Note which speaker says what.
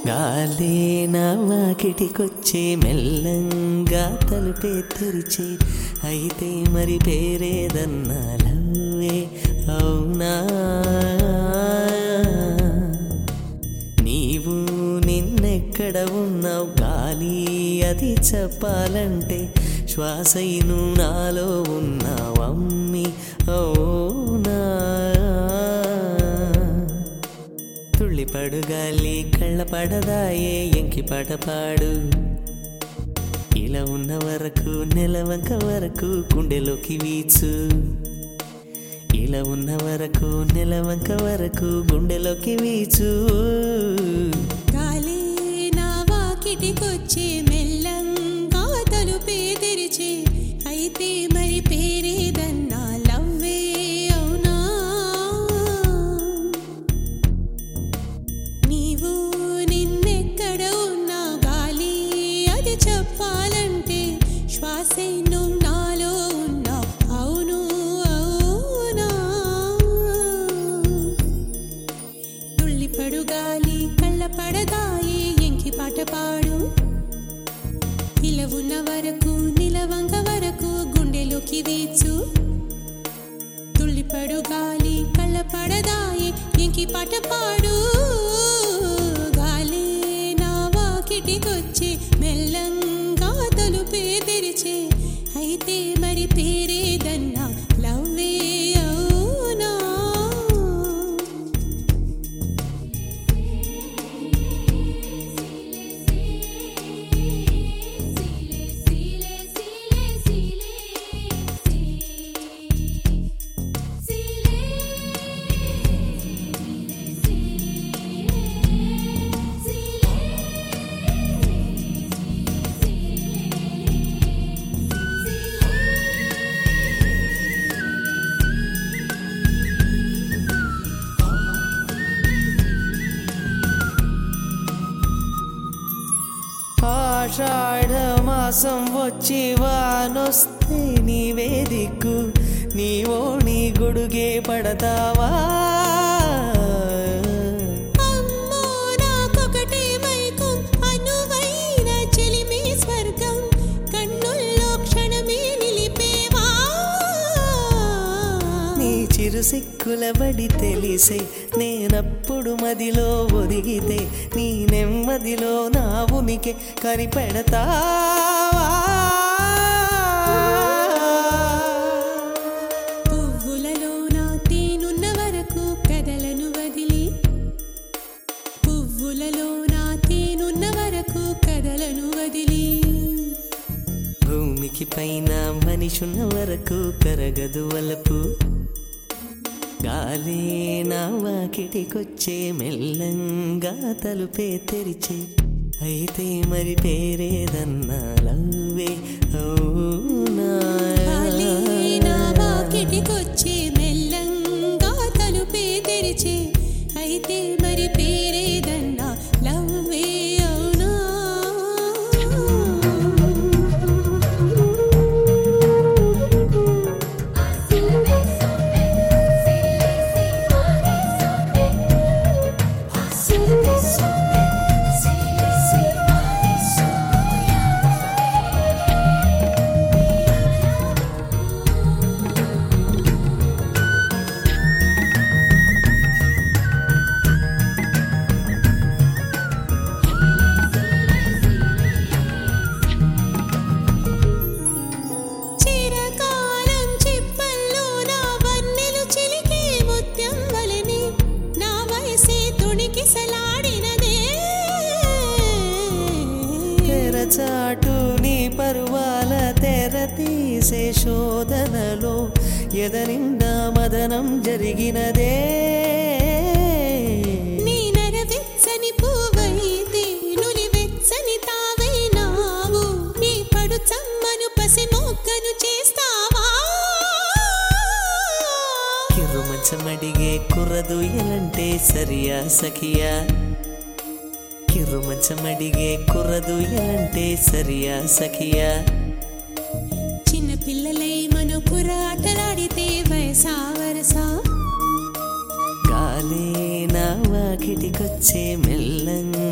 Speaker 1: గాలే నా వాకిటికొచ్చే మెల్లంగా తలుపే తెరిచే అయితే మరి పేరేదన్నా లవ్వే అవునా నీవు నిన్నెక్కడ ఉన్నావు గాలి అది చెప్పాలంటే శ్వాసైను నాలో ఉన్నావు అమ్మి అవునా తుళ్ళిపడు గాలి కళ్ళ పడదాయే ఎంకి పాట పాడు ఇలా ఉన్న వరకు నెలవంక వరకు గుండెలోకి వీచు ఇలా ఉన్న వరకు నెలవంక వరకు గుండెలోకి వీచు
Speaker 2: గాలి నా వాకిటికొచ్చే మెల్లంగా తలుపే తెరిచే అయితే మరి పేరేదన్నా లవ్వే అవునా నీవు నిన్నెక్కడ ఉన్నా గాలి అది చెప్పాలంటే శ్వాసే నువ్వు నాలో ఉన్నా అవును అవునా తుళ్ళిపడు గాలి కళ్ళ పడదాయి ఎంకి పాట పాడు ఇలా ఉన్న వరకు నిలవంగ వరకు గుండెలోకి వీచు తుళ్ళిపడు గాలి కళ్ళ పడదాయి ఎంకి పాట పాడు గాలి నా వాకిటికొచ్చి మెల్లంగా తలుపే తెరిచే అయితే మరి పేరేదన్నా లవ్వే అవునా
Speaker 1: ఆషాఢ మాసం వచ్చి వానొస్తే నీవే దిక్కు నీవో నీ గొడుగే పడతావా
Speaker 2: అమ్మో నాకొకటే మైకం అనువైన చెలిమి స్వర్గం కన్నుల్లో క్షణమే నిలిపేవా
Speaker 1: నీ చిరు సిక్కుల బడి తెలిసే నేనప్పుడు మదిలో ఒదిగితే నీ నెమ్మదిలో నా ఉనికి కరిపెడతావా
Speaker 2: పువ్వులలో నా తేనున్న వరకు కదలను వదిలి పువ్వులలో నా తేనున్న వరకు కదలను వదిలి
Speaker 1: భూమికి పైన మనిషున్న వరకు కరగదు వలపు గాలే నా వాకిటికొచ్చే మెల్లంగా తలుపే తెరిచే అయితే మరి పేరేదన్నా లవ్వే అవునా
Speaker 2: గాలి నా వాకిటికొచ్చి మెల్లంగా తలుపే తెరిచే అయితే మరి పేరేదన్నా లవ్వే అవునా చిరకాలం చిప్పల్లో నా వన్నెలు చిలికే ముత్యం వలెనే నా వయసే తుణికిసలాడినదే
Speaker 1: తెరచాటు నీ పరువాల తెర తీసే శోధనలో ఎదనిండా మదనం జరిగినదే
Speaker 2: నీ నరవెచ్చని పువ్వైతే నులి వెచ్చని తావైనావు నీ పడు చమ్మను పసి మొగ్గను చేస్తావా
Speaker 1: కిర్రు మంచమడిగే కుర్రదు ఎలంటే సరియా సఖియా కిర్రు మంచమడిగే కుర్రదు ఎలంటే సరియా సఖియా
Speaker 2: చిన్న పిల్లలై మనకుర ఆటలాడితే వయసా వరసా
Speaker 1: గాలే నా వాకిటికొచ్చే మెల్లంగా